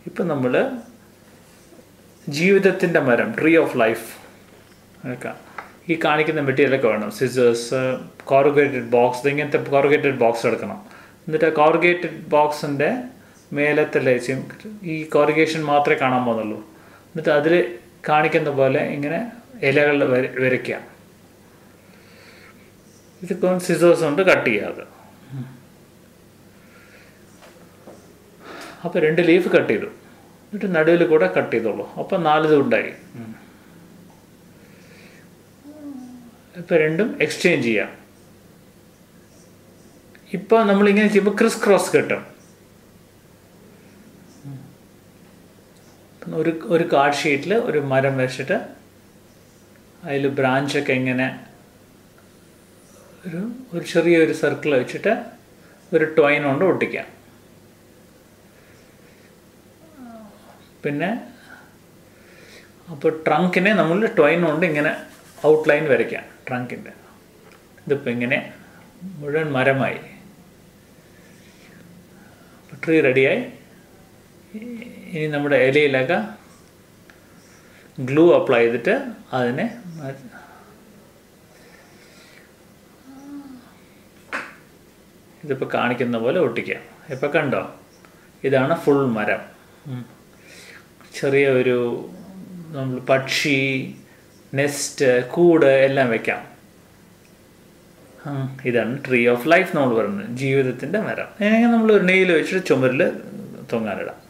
ഇപ്പം നമ്മൾ ജീവിതത്തിൻ്റെ മരം ട്രീ ഓഫ് ലൈഫ് ഒക്കെ ഈ കാണിക്കുന്ന മെറ്റീരിയലൊക്കെ വേണം സിസേഴ്സ് കോറുഗേറ്റഡ് ബോക്സ് ഇങ്ങനത്തെ കോറുഗേറ്റഡ് ബോക്സ് എടുക്കണം എന്നിട്ട് കോറുഗേറ്റഡ് ബോക്സിൻ്റെ മേലത്തെ ലേച്ചും ഈ കോറിഗേഷൻ മാത്രമേ കാണാൻ പോകുന്നുള്ളൂ എന്നിട്ട് അതിൽ കാണിക്കുന്ന പോലെ ഇങ്ങനെ ഇലകൾ വര വരയ്ക്കുക ഇതിപ്പം സിസേഴ്സ് കൊണ്ട് കട്ട് ചെയ്യാതെ അപ്പോൾ രണ്ട് ലീഫ് കട്ട് ചെയ്തു എന്നിട്ട് നടുവിൽ കൂടെ കട്ട് ചെയ്തോളൂ അപ്പം നാലിത് ഉണ്ടായി ഇപ്പം രണ്ടും എക്സ്ചേഞ്ച് ചെയ്യാം ഇപ്പോൾ നമ്മളിങ്ങനെ ചെയ്യുമ്പോൾ ക്രിസ് ക്രോസ് കിട്ടും ഒരു ഒരു കാർഡ് ഷീറ്റിൽ ഒരു മരം വെച്ചിട്ട് അതിൽ ബ്രാഞ്ചൊക്കെ ഇങ്ങനെ ഒരു ഒരു ചെറിയൊരു സർക്കിൾ വെച്ചിട്ട് ഒരു ടോയിൻ കൊണ്ട് ഒട്ടിക്കാം പിന്നെ അപ്പോൾ ട്രങ്കിനെ നമ്മൾ ടോയിൻ കൊണ്ട് ഇങ്ങനെ ഔട്ട്ലൈൻ വരയ്ക്കാം ട്രങ്കിൻ്റെ ഇതിപ്പോൾ ഇങ്ങനെ മുഴുവൻ മരമായി ട്രീ റെഡിയായി ഇനി നമ്മുടെ ഇലയിലൊക്കെ ഗ്ലൂ അപ്ലൈ ചെയ്തിട്ട് അതിനെ ഇതിപ്പോൾ കാണിക്കുന്ന പോലെ ഒട്ടിക്കാം ഇപ്പം കണ്ടോ ഇതാണ് ഫുൾ മരം ചെറിയ ഒരു നമ്മൾ പക്ഷി നെസ്റ്റ് കൂട് എല്ലാം വെക്കാം ഇതാണ് ട്രീ ഓഫ് ലൈഫ് നമ്മൾ പറയുന്നത് ജീവിതത്തിൻ്റെ മരം അങ്ങനെ നമ്മൾ ഒരു നെയിൽ വെച്ചിട്ട് ചുമരിൽ തൊങ്ങാനിടാം